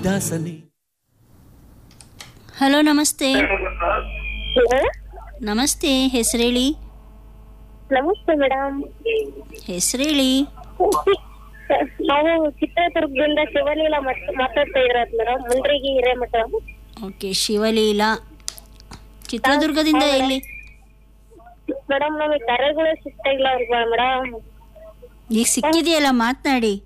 ದಾಸನೇ hello ನಮಸ್ತೆ hello ನಮಸ್ತೆ ಹೆಸರೇಳಿ ನಮಸ್ತೆ ಮೇಡಮ್ ಹೆಸರೇಳಿ ನಾವು ಚಿತ್ರದುರ್ಗದಿಂದ ಶಿವಲೀಲಾ ಮತ್- ಮಾತಾಡ್ತಾ ಇರೋದು ಮೇಡಮ್ ಮುಂಡ್ರಿಗಿ ಹಿರೇಮಠ ಓಕೆ ಶಿವಲೀಲಾ ಚಿತ್ರದುರ್ಗದಿಂದ ಎಲ್ಲಿ ಮೇಡಮ್ ನಮಗೆ ಕರೆಗಳು ಸಿಗ್ತಾ ಇಲ್ಲ ಅವ್ರಿಗೆ ಮೇಡಮ್ ಈಗ ಸಿಕ್ಕಿದೆಯಲ್ಲ ಮಾತನಾಡಿ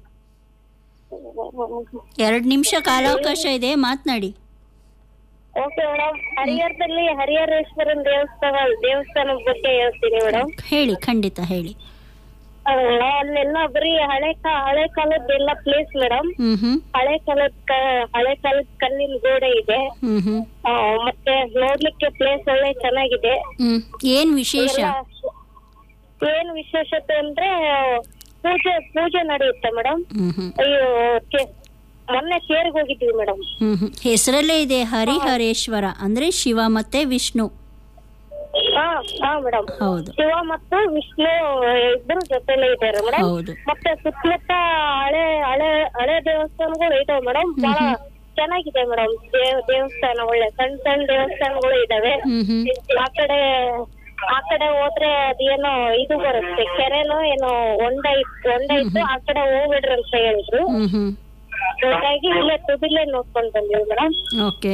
ಎರಡು ನಿಮಿಷ ಕಾಲಾವಕಾಶ ಇದೆ ಮಾತನಾಡಿ ಓಕೆ ಮೇಡಮ್ ಹರಿಹರದಲ್ಲಿ ಹರಿಹರೇಶ್ವರನ್ ದೇವಸ್ಥಾನ ದೇವಸ್ಥಾನದ ಬಗ್ಗೆ ಹೇಳ್ತೀನಿ ಮೇಡಮ್ ಹೇಳಿ ಖಂಡಿತ ಹೇಳಿ ಅಲ್ಲೆಲ್ಲ ಬರೀ ಹಳೆ ಕಾ ಹಳೆ ಕಾಲದ್ದೆಲ್ಲ ಪ್ಲೇಸ್ ಮೇಡಮ್ ಹ್ಮ್ ಹ್ಮ್ ಹಳೆ ಕಾಲದ ಕ- ಹಳೆ ಕಾಲದ ಕಲ್ಲಿನ ಗೋಡೆ ಇದೆ ಹ್ಮ್ ಹ್ಮ್ ಆ, ಮತ್ತೆ ನೋಡ್ಲಿಕ್ಕೆ ಪ್ಲೇಸ್ ಒಳ್ಳೆ ಚೆನ್ನಾಗಿದೆ ಹ್ಮ್ ಏನ್ ವಿಶೇಷ ಎಲ್ಲ ಏನ್ ವಿಶೇಷತೆ ಅಂದ್ರೆ ಪೂಜೆ ಪೂಜೆ ನಡೆಯುತ್ತೆ ಮೇಡಮ್ ಹ್ಮ್ ಹ್ಮ್ ಅಯ್ಯೋ ಕೆ- ಮೊನ್ನೆ ತೇರ್ಗ್ ಹೋಗಿದ್ವಿ ಮೇಡಮ್ ಹ್ಮ್ ಹ್ಮ್ ಹೆಸರಲ್ಲೇ ಇದೆ ಹರಿಹರೇಶ್ವರ ಅಂದ್ರೆ ಶಿವ ಮತ್ತೆ ವಿಷ್ಣು ಹಾ ಹಾ ಮೇಡಮ್ ಹೌದು ಶಿವ ಮತ್ತು ವಿಷ್ಣು ಇಬ್ಬರು ಜೊತೆಲೇ ಇದ್ದಾರೆ ಮೇಡಮ್ ಹೌದು ಮತ್ತೆ ಸುತ್ತಮುತ್ತ ಹಳೆ ಹಳೆ ಹಳೆ ದೇವಸ್ಥಾನಗಳು ಇದಾವೆ ಮೇಡಮ್ ಬಹಳ ಚೆನ್ನಾಗಿದೆ ಮೇಡಮ್ ದೇವಸ್ಥಾನ ಒಳ್ಳೆ ಸಣ್ಣ ಸಣ್ಣ ದೇವಸ್ಥಾನಗಳು ಇದಾವೆ ಹ್ಮ್ ಹ್ಮ್ ಆ ಕಡೆ ಆ ಕಡೆ ಹೋದ್ರೆ ಅದೇನೋ ಇದು ಬರುತ್ತೆ ಕೆರೆನೋ ಏನೋ ಹೊಂಡ ಇತ್ತು ಹೊಂಡ ಇತ್ತು ಆ ಕಡೆ ಹೋಗ್ಬಿಡ್ರಿ ಅಂತ ಹೇಳಿದ್ರು ಹ್ಮ್ ಹ್ಮ್ ಹಾಗಾಗಿ ಇಲ್ಲೇ ತುದಿಲೇ ನೋಡ್ಕೊಂಡ್ ಬಂದ್ವಿ ಮೇಡಮ್ ಓಕೆ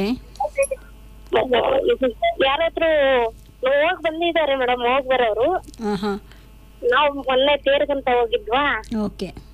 ಯಾರಾದ್ರೂ ಹೋಗ್ ಬಂದಿದ್ದಾರೆ ಮೇಡಮ್ ಹೋಗ್ ಬರೋರು ಹಾ ಹಾ ನಾವು ಮೊನ್ನೆ ತೇರ್ಗಂತ ಹೋಗಿದ್ವಾ ಓಕೆ